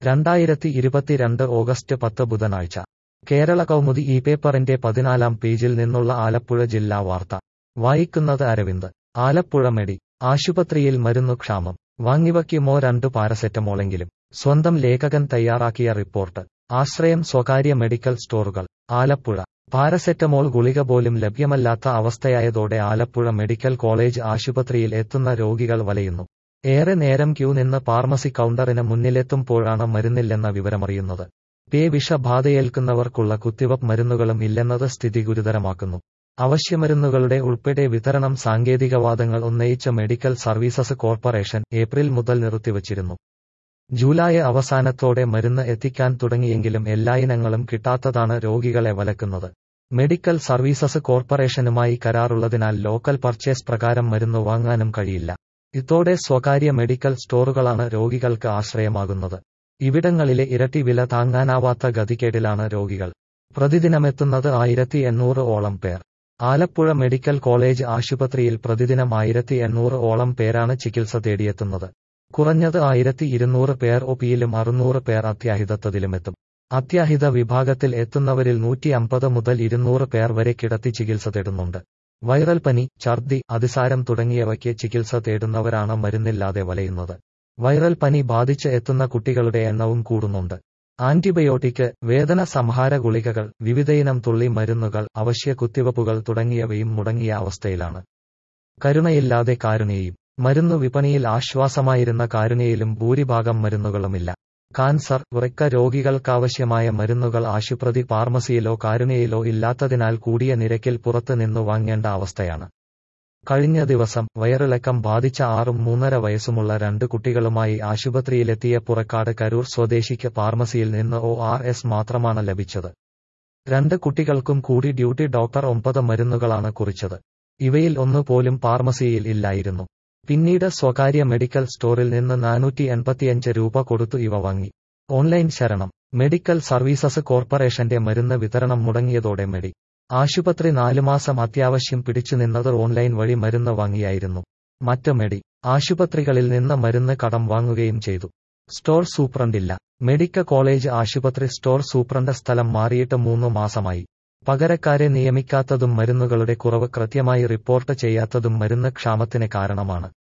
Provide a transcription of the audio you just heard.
രണ്ടായിരത്തി ഇരുപത്തിരണ്ട് ഓഗസ്റ്റ് പത്ത് ബുധനാഴ്ച കേരള കൗമുദി ഈ പേപ്പറിന്റെ പതിനാലാം പേജിൽ നിന്നുള്ള ആലപ്പുഴ ജില്ലാ വാർത്ത വായിക്കുന്നത് അരവിന്ദ് ആലപ്പുഴ മെഡി ആശുപത്രിയിൽ മരുന്നു ക്ഷാമം വാങ്ങിവയ്ക്കുമോ രണ്ടു പാരസെറ്റമോളെങ്കിലും സ്വന്തം ലേഖകൻ തയ്യാറാക്കിയ റിപ്പോർട്ട് ആശ്രയം സ്വകാര്യ മെഡിക്കൽ സ്റ്റോറുകൾ ആലപ്പുഴ പാരസെറ്റമോൾ ഗുളിക പോലും ലഭ്യമല്ലാത്ത അവസ്ഥയായതോടെ ആലപ്പുഴ മെഡിക്കൽ കോളേജ് ആശുപത്രിയിൽ എത്തുന്ന രോഗികൾ വലയുന്നു ഏറെ നേരം ക്യൂ നിന്ന് ഫാർമസി കൗണ്ടറിന് മുന്നിലെത്തുമ്പോഴാണ് മരുന്നില്ലെന്ന വിവരമറിയുന്നത് പേ വിഷബാധയേൽക്കുന്നവർക്കുള്ള കുത്തിവപ്പ് മരുന്നുകളും ഇല്ലെന്നത് സ്ഥിതി ഗുരുതരമാക്കുന്നു അവശ്യമരുന്നുകളുടെ ഉൾപ്പെടെ വിതരണം സാങ്കേതികവാദങ്ങൾ ഉന്നയിച്ച മെഡിക്കൽ സർവീസസ് കോർപ്പറേഷൻ ഏപ്രിൽ മുതൽ നിർത്തിവച്ചിരുന്നു ജൂലൈ അവസാനത്തോടെ മരുന്ന് എത്തിക്കാൻ തുടങ്ങിയെങ്കിലും എല്ലാ ഇനങ്ങളും കിട്ടാത്തതാണ് രോഗികളെ വലക്കുന്നത് മെഡിക്കൽ സർവീസസ് കോർപ്പറേഷനുമായി കരാറുള്ളതിനാൽ ലോക്കൽ പർച്ചേസ് പ്രകാരം മരുന്ന് വാങ്ങാനും കഴിയില്ല ഇതോടെ സ്വകാര്യ മെഡിക്കൽ സ്റ്റോറുകളാണ് രോഗികൾക്ക് ആശ്രയമാകുന്നത് ഇവിടങ്ങളിലെ ഇരട്ടി വില താങ്ങാനാവാത്ത ഗതികേടിലാണ് രോഗികൾ പ്രതിദിനമെത്തുന്നത് ആയിരത്തി എണ്ണൂറ് ഓളം പേർ ആലപ്പുഴ മെഡിക്കൽ കോളേജ് ആശുപത്രിയിൽ പ്രതിദിനം ആയിരത്തി എണ്ണൂറ് ഓളം പേരാണ് ചികിത്സ തേടിയെത്തുന്നത് കുറഞ്ഞത് ആയിരത്തി ഇരുന്നൂറ് പേർ ഒപിയിലും അറുന്നൂറ് പേർ അത്യാഹിതത്വത്തിലുമെത്തും അത്യാഹിത വിഭാഗത്തിൽ എത്തുന്നവരിൽ നൂറ്റി അമ്പത് മുതൽ ഇരുന്നൂറ് പേർ വരെ കിടത്തി ചികിത്സ തേടുന്നുണ്ട് വൈറൽ പനി ഛർദി അതിസാരം തുടങ്ങിയവയ്ക്ക് ചികിത്സ തേടുന്നവരാണ് മരുന്നില്ലാതെ വലയുന്നത് വൈറൽ പനി ബാധിച്ച് എത്തുന്ന കുട്ടികളുടെ എണ്ണവും കൂടുന്നുണ്ട് ആന്റിബയോട്ടിക് വേദന സംഹാര ഗുളികകൾ വിവിധയിനം തുള്ളി മരുന്നുകൾ അവശ്യ കുത്തിവപ്പുകൾ തുടങ്ങിയവയും മുടങ്ങിയ അവസ്ഥയിലാണ് കരുണയില്ലാതെ കാരുണ്യയും മരുന്നു വിപണിയിൽ ആശ്വാസമായിരുന്ന കാരുണ്യയിലും ഭൂരിഭാഗം മരുന്നുകളുമില്ല കാൻസർ വൃക്ക രോഗികൾക്കാവശ്യമായ മരുന്നുകൾ ആശുപത്രി ഫാർമസിയിലോ കാരുണ്യയിലോ ഇല്ലാത്തതിനാൽ കൂടിയ നിരക്കിൽ പുറത്ത് നിന്നു വാങ്ങേണ്ട അവസ്ഥയാണ് കഴിഞ്ഞ ദിവസം വയറിളക്കം ബാധിച്ച ആറും മൂന്നര വയസ്സുമുള്ള രണ്ട് കുട്ടികളുമായി ആശുപത്രിയിലെത്തിയ പുറക്കാട് കരൂർ സ്വദേശിക്ക് ഫാർമസിയിൽ നിന്ന് ഒ ആർ എസ് മാത്രമാണ് ലഭിച്ചത് രണ്ട് കുട്ടികൾക്കും കൂടി ഡ്യൂട്ടി ഡോക്ടർ ഒമ്പത് മരുന്നുകളാണ് കുറിച്ചത് ഇവയിൽ ഒന്നുപോലും ഫാർമസിയിൽ ഇല്ലായിരുന്നു പിന്നീട് സ്വകാര്യ മെഡിക്കൽ സ്റ്റോറിൽ നിന്ന് നാനൂറ്റി എൺപത്തിയഞ്ച് രൂപ കൊടുത്തു ഇവ വാങ്ങി ഓൺലൈൻ ശരണം മെഡിക്കൽ സർവീസസ് കോർപ്പറേഷന്റെ മരുന്ന് വിതരണം മുടങ്ങിയതോടെ മെഡി ആശുപത്രി നാലുമാസം അത്യാവശ്യം പിടിച്ചുനിന്നത് ഓൺലൈൻ വഴി മരുന്ന് വാങ്ങിയായിരുന്നു മറ്റ് മെഡി ആശുപത്രികളിൽ നിന്ന് മരുന്ന് കടം വാങ്ങുകയും ചെയ്തു സ്റ്റോർ സൂപ്രണ്ടില്ല മെഡിക്കൽ കോളേജ് ആശുപത്രി സ്റ്റോർ സൂപ്രണ്ട് സ്ഥലം മാറിയിട്ട് മൂന്ന് മാസമായി പകരക്കാരെ നിയമിക്കാത്തതും മരുന്നുകളുടെ കുറവ് കൃത്യമായി റിപ്പോർട്ട് ചെയ്യാത്തതും മരുന്ന് ക്ഷാമത്തിന് കാരണമാണ്